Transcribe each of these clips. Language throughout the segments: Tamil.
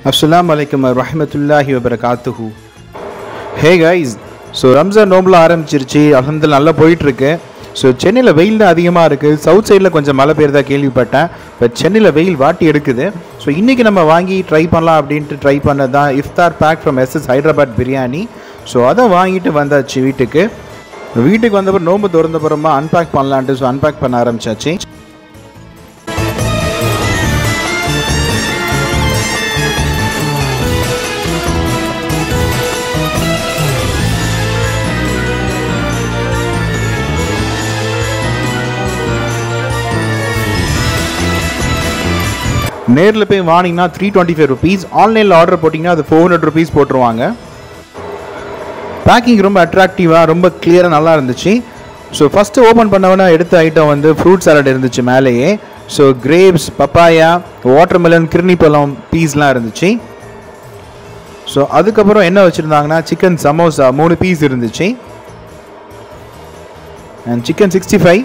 அஸ்ஸலாமு அலைக்கும் வரஹ்மத்துல்லாஹி வபரகாத்துஹு ஹே கைஸ் ஸோ ரம்ஜான் நோம்பில் ஆரம்பிச்சிருச்சு அலமதுல நல்லா போயிட்டுருக்கு ஸோ சென்னையில் வெயில் தான் அதிகமாக இருக்குது சவுத் சைடில் கொஞ்சம் மழை பெய்யறதா கேள்விப்பட்டேன் பட் சென்னையில் வெயில் வாட்டி எடுக்குது ஸோ இன்றைக்கி நம்ம வாங்கி ட்ரை பண்ணலாம் அப்படின்ட்டு ட்ரை பண்ணது தான் இஃப்தார் pack from SS Hyderabad biryani so அதை வாங்கிட்டு வந்தாச்சு வீட்டுக்கு வீட்டுக்கு வந்தப்பறம் நோம்பு திறந்தப்புறமா அன்பேக் பண்ணலான்ட்டு ஸோ அன்பேக் பண்ண ஆரம்பிச்சாச்சு நேரில் போய் வாங்கினீங்கன்னா த்ரீ டுவெண்ட்டி ஃபைவ் ருபீஸ் ஆன்லைனில் ஆர்டர் போட்டிங்கன்னா அது ஃபோர் ஹண்ட்ரட் ருபீஸ் போட்டுருவாங்க பேக்கிங் ரொம்ப அட்ராக்டிவாக ரொம்ப கிளியராக நல்லா இருந்துச்சு ஸோ ஃபஸ்ட்டு ஓப்பன் பண்ணவொன்னே எடுத்த ஐட்டம் வந்து ஃப்ரூட் சாலட் இருந்துச்சு மேலேயே ஸோ கிரேப்ஸ் பப்பாயா வாட்டர்மெலன் கிருணி பழம் பீஸ்லாம் இருந்துச்சு ஸோ அதுக்கப்புறம் என்ன வச்சுருந்தாங்கன்னா சிக்கன் சமோசா மூணு பீஸ் இருந்துச்சு and chicken sixty five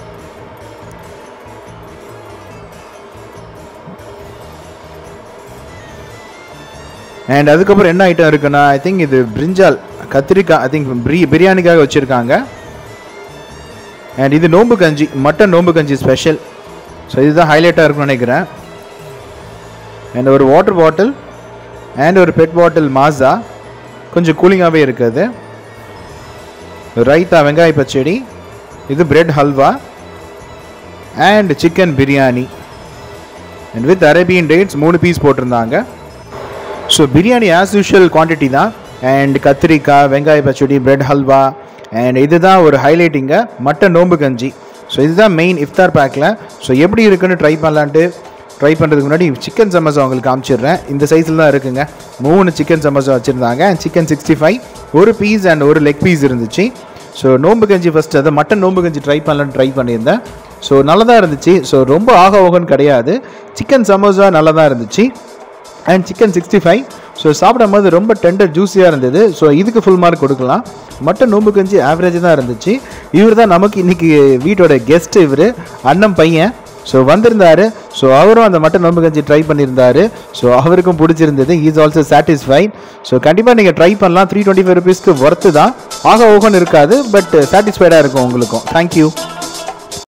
and அதுக்கப்புறம் என்ன ஐட்டம் இருக்குன்னா ஐ திங்க் இது பிரிஞ்சால் கத்திரிக்காய் ஐ திங்க் பிரி பிரியாணிக்காக வச்சுருக்காங்க அண்ட் இது நோம்பு கஞ்சி மட்டன் நோம்பு கஞ்சி ஸ்பெஷல் ஸோ இதுதான் ஹைலைட்டாக இருக்கும்னு நினைக்கிறேன் அண்ட் ஒரு வாட்டர் பாட்டில் அண்ட் ஒரு பெட் பாட்டில் மாசா கொஞ்சம் கூலிங்காகவே இருக்குது ரைத்தா வெங்காய பச்சடி இது bread halwa and chicken biryani and with Arabian dates மூணு பீஸ் போட்டிருந்தாங்க so biryani as usual quantity தான் அண்ட் கத்திரிக்காய் வெங்காய பச்சடி பிரெட் ஹல்வா அண்ட் இதுதான் ஒரு ஹைலைட்டிங்க மட்டன் நோம்பு கஞ்சி ஸோ இதுதான் மெயின் இஃப்தார் பேக்கில் ஸோ எப்படி இருக்குன்னு ட்ரை பண்ணலான்ட்டு ட்ரை பண்ணுறதுக்கு முன்னாடி சிக்கன் சமோசா உங்களுக்கு காமிச்சிடுறேன் இந்த சைஸில் தான் இருக்குங்க மூணு சிக்கன் சமோசா வச்சுருந்தாங்க அண்ட் சிக்கன் சிக்ஸ்டி ஃபைவ் ஒரு பீஸ் அண்ட் ஒரு லெக் பீஸ் இருந்துச்சு ஸோ நோம்பு கஞ்சி ஃபஸ்ட்டு அதை மட்டன் நோம்பு கஞ்சி ட்ரை பண்ணலான்னு ட்ரை பண்ணியிருந்தேன் ஸோ நல்லதாக இருந்துச்சு ஸோ ரொம்ப ஆக ஓகன் கிடையாது சிக்கன் சமோசா நல்லா தான் இருந்துச்சு and chicken sixty five so சாப்பிடும் போது ரொம்ப டெண்டர் ஜூஸியாக இருந்தது ஸோ இதுக்கு ஃபுல் மார்க் கொடுக்கலாம் மட்டன் நோம்பு கஞ்சி ஆவரேஜ் தான் இருந்துச்சு இவர் தான் நமக்கு இன்றைக்கி வீட்டோட கெஸ்ட் இவர் அண்ணன் பையன் ஸோ வந்திருந்தாரு ஸோ அவரும் அந்த மட்டன் நோம்பு கஞ்சி ட்ரை பண்ணியிருந்தாரு ஸோ அவருக்கும் பிடிச்சிருந்தது இஸ் ஆல்சோ சாட்டிஸ்ஃபைட் ஸோ கண்டிப்பாக நீங்கள் ட்ரை பண்ணலாம் த்ரீ டுவெண்ட்டி ஃபைவ் ருபீஸ்க்கு ஒர்த்து தான் ஆக ஓகன் இருக்காது பட் சாட்டிஸ்ஃபைடாக இருக்கும் உங்களுக்கும் தேங்க்யூ